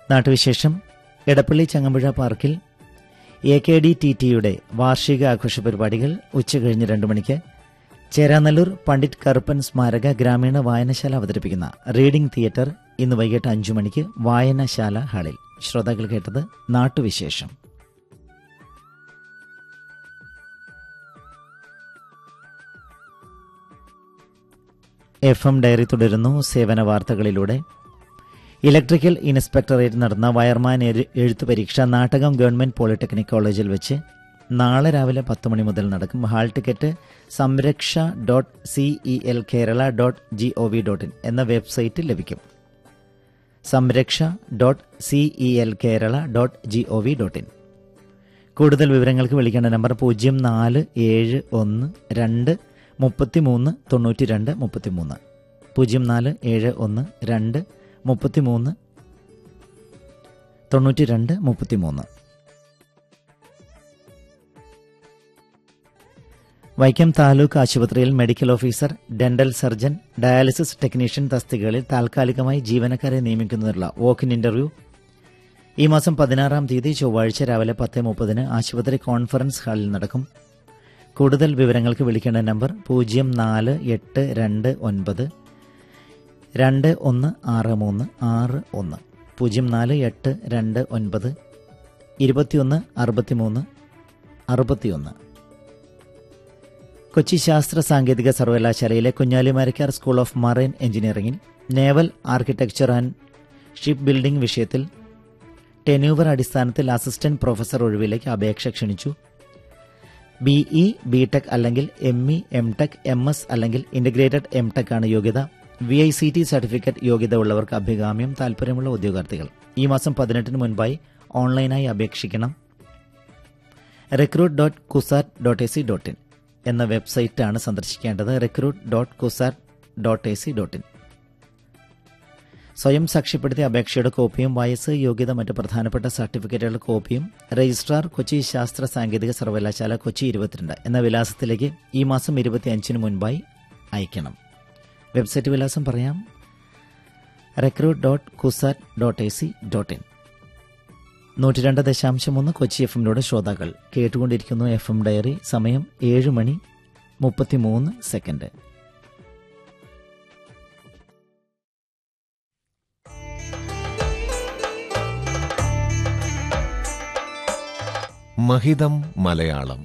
നാട്ടുവിശേഷം എടപ്പള്ളി ചങ്ങമ്പുഴ പാർക്കിൽ A K D T ടിയുടെ വാർഷിക ആഘോഷ പരിപാടികൾ ഉച്ചകഴിഞ്ഞ് രണ്ട് മണിക്ക് ചേരാനല്ലൂർ പണ്ഡിറ്റ് കറുപ്പൻ സ്മാരക ഗ്രാമീണ വായനശാല അവതരിപ്പിക്കുന്ന റീഡിംഗ് തിയേറ്റർ ഇന്ന് വൈകിട്ട് അഞ്ചു മണിക്ക് വായനശാല ഹാളിൽ ശ്രോതാക്കൾ കേട്ടത് നാട്ടുവിശേഷം എഫ് എം ഡയറി തുടരുന്നു സേവന വാർത്തകളിലൂടെ ഇലക്ട്രിക്കൽ ഇൻസ്പെക്ടറേറ്റ് നടന്ന വയർമാൻ എഴു- എഴുത്തു പരീക്ഷ നാട്ടകം ഗവൺമെന്റ് പോളിടെക്നിക് കോളേജിൽ വെച്ച് നാളെ രാവിലെ പത്ത് മണി മുതൽ നടക്കും hall ticket Samraksha dot CE L Kerala dot G O V dot in എന്ന വെബ്സൈറ്റിൽ ലഭിക്കും Samraksha dot CE L Kerala dot G O V dot in കൂടുതൽ വിവരങ്ങൾക്ക് വിളിക്കേണ്ട നമ്പർ പൂജ്യം നാല് ഏഴ് ഒന്ന് രണ്ട് മുപ്പത്തി മൂന്ന് തൊണ്ണൂറ്റി രണ്ട് മുപ്പത്തി മൂന്ന് പൂജ്യം നാല് ഏഴ് ഒന്ന് രണ്ട് മുപ്പത്തി മൂന്ന് തൊണ്ണൂറ്റി രണ്ട് മുപ്പത്തി മൂന്ന് വൈക്കം താലൂക്ക് ആശുപത്രിയിൽ medical officer dental surgeon dialysis technician തസ്തികകളിൽ താൽക്കാലികമായി ജീവനക്കാരെ നിയമിക്കുന്നതിനുള്ള വോക്കിൻ ഇന്റർവ്യൂ ഈ മാസം പതിനാറാം തീയതി ചൊവ്വാഴ്ച രാവിലെ പത്ത് മുപ്പതിന് ആശുപത്രി കോൺഫറൻസ് ഹാളിൽ നടക്കും കൂടുതൽ വിവരങ്ങൾക്ക് വിളിക്കേണ്ട നമ്പർ പൂജ്യം നാല് എട്ട് രണ്ട് ഒൻപത് രണ്ട് ഒന്ന് ആറ് മൂന്ന് ആറ് ഒന്ന് പൂജ്യം നാല് എട്ട് രണ്ട് ഒൻപത് ഇരുപത്തിയൊന്ന് അറുപത്തിമൂന്ന് അറുപത്തിയൊന്ന് കൊച്ചി ശാസ്ത്ര സാങ്കേതിക സർവകലാശാലയിലെ കുഞ്ഞാലിമാരക്കാർ സ്കൂൾ ഓഫ് മറൈൻ എഞ്ചിനീയറിംഗിൽ naval architecture and ship building വിഷയത്തിൽ ടെന്യൂവർ അടിസ്ഥാനത്തിൽ അസിസ്റ്റന്റ് പ്രൊഫസർ ഒഴിവിലേക്ക് അപേക്ഷ ക്ഷണിച്ചു ബിഇ ബി ടെക് അല്ലെങ്കിൽ M E M tech M S അല്ലെങ്കിൽ ഇന്റഗ്രേറ്റഡ് എം ടെക് ആണ് യോഗ്യത V I C T certificate യോഗ്യത ഉള്ളവർക്ക് അഭികാമ്യം താൽപ്പര്യമുള്ള ഉദ്യോഗാർത്ഥികൾ ഈ മാസം പതിനെട്ടിന് മുൻപായി ഓൺലൈനായി അപേക്ഷിക്കണം recruit dot Cusat dot A C dot in എന്ന വെബ്സൈറ്റാണ് സന്ദർശിക്കേണ്ടത് recruit dot Cusat dot A C dot in സ്വയം സാക്ഷ്യപ്പെടുത്തിയ അപേക്ഷയുടെ കോപ്പിയും വയസ്സ് യോഗ്യത മറ്റ് പ്രധാനപ്പെട്ട സർട്ടിഫിക്കറ്റുകളുടെ കോപ്പിയും രജിസ്ട്രാർ കൊച്ചി ശാസ്ത്ര സാങ്കേതിക സർവകലാശാല കൊച്ചി ഇരുപത്തിരണ്ട് എന്ന വിലാസത്തിലേക്ക് ഈ മാസം ഇരുപത്തിയഞ്ചിന് മുൻപായി അയക്കണം വെബ്സൈറ്റ് വിലാസം പറയാം recruit dot Cusat dot A C dot in നൂറ്റി രണ്ട് ദശാംശം ഒന്ന് കൊച്ചി എഫ് എമ്മിലൂടെ ശ്രോതാക്കൾ കേട്ടുകൊണ്ടിരിക്കുന്നു എഫ് എം ഡയറി സമയം ഏഴ് മണി മുപ്പത്തിമൂന്ന് സെക്കൻഡ് മഹിതം മലയാളം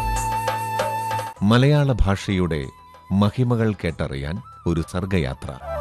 മലയാള ഭാഷയുടെ മഹിമകൾ കേട്ടറിയാൻ ഒരു സർഗയാത്ര